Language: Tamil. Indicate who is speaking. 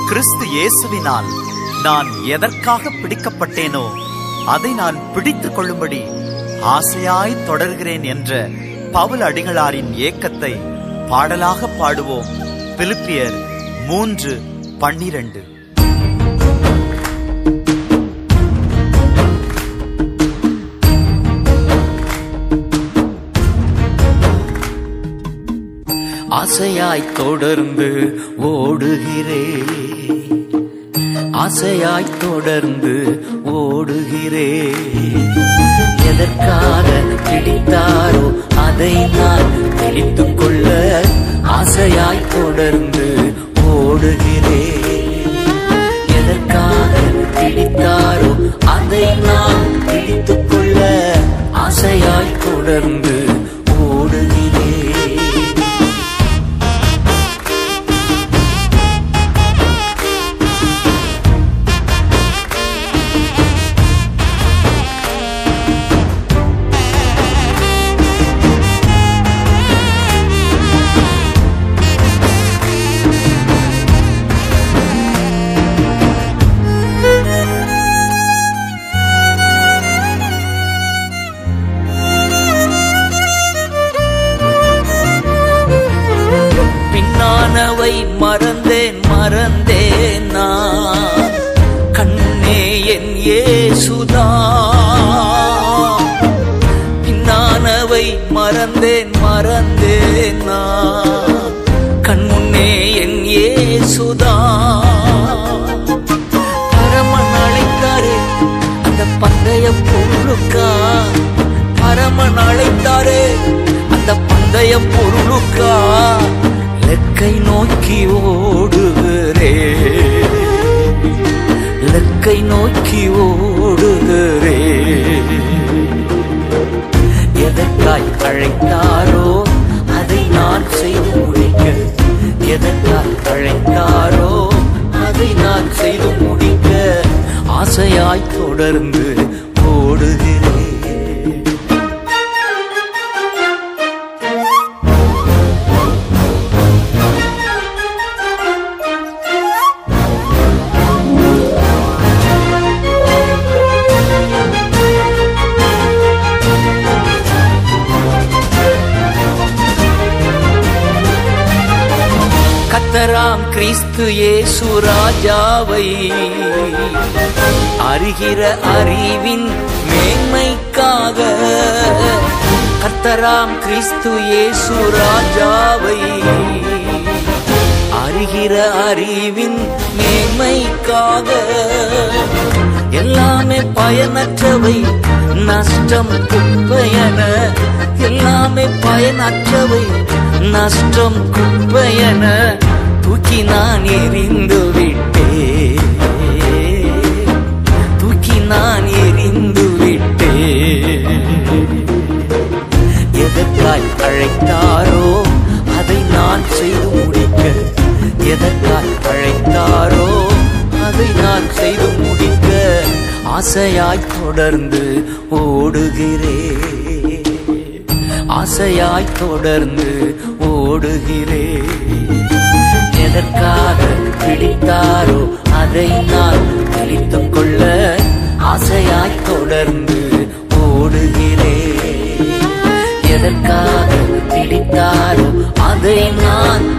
Speaker 1: கிறிஸ்து இயேசுவினால் நான் எதற்காக பிடிக்கப்பட்டேனோ அதை நான் பிடித்துக் கொள்ளும்படி ஆசையாய் தொடர்கிறேன் என்ற பவுல் அடிகளாரின் ஏக்கத்தை பாடலாக பாடுவோம் பிலிப்பியர் மூன்று பன்னிரண்டு
Speaker 2: ஆசையாய் தொடர்ந்து ஓடுகிறேன் ஆசையாய் தொடர்ந்து ஓடுகிறேன் எதற்காக பிடித்தாரோ அதை நான் பிடித்துக் கொள்ள ஆசையாய் தொடர்ந்து ஓடுகிறேன் எதற்காக பிடித்தாரோ அதை நான் பிடித்துக் கொள்ள ஆசையாய் தொடர்ந்து ஓடுகிறேன் பின்னானவை மறந்தேன் மறந்தேன் நான் கண்ணே என் ஏசுதா பின்னானவை மறந்தேன் மறந்தேன் நான் கண்முன்னே என் ஏசுதா பரமன் அழைத்தாரே அந்த பந்தய பொருளுக்கா பரமன் அழைத்தாரே அந்த பந்தய பொருளுக்கா லெக்கை நோக்கி ஓடுகிறே லெக்கை நோக்கி ஓடுகிறே எதற்காய் அழைத்தாரோ அதை நான் செய்து முடிக்க எதற்காய் அழைத்தாரோ அதை நான் செய்து முடிக்க ஆசையாய் தொடர்ந்து ஓடுகிறேன் கத்தராம் கிறிஸ்து இயேசு ராஜாவை அறிகிற அறிவின் மேன்மைக்காக கத்தராம் கிறிஸ்து இயேசு ராஜாவை அறிகிற அறிவின் மேன்மைக்காக எல்லாமே பயனற்றவை நஷ்டம் குப்பையன எல்லாமே பயனற்றவை நஷ்டம் குப்பையன தூக்கி நான் எரிந்து விட்டேன் தூக்கி நான் எரிந்து விட்டேன் எதற்காய் அழைத்தாரோ அதை நான் செய்து முடிக்க எதற்காய் அழைத்தாரோ அதை நான் செய்து முடிக்க ஆசையாய் தொடர்ந்து ஓடுகிறேன் ஆசையாய் தொடர்ந்து ஓடுகிறேன் எதற்காக பிடித்தாரோ அதை நான் பிடித்துக் கொள்ள ஆசையாய் தொடர்ந்து ஓடுகிறேன் எதற்காக பிடித்தாரோ அதை நான்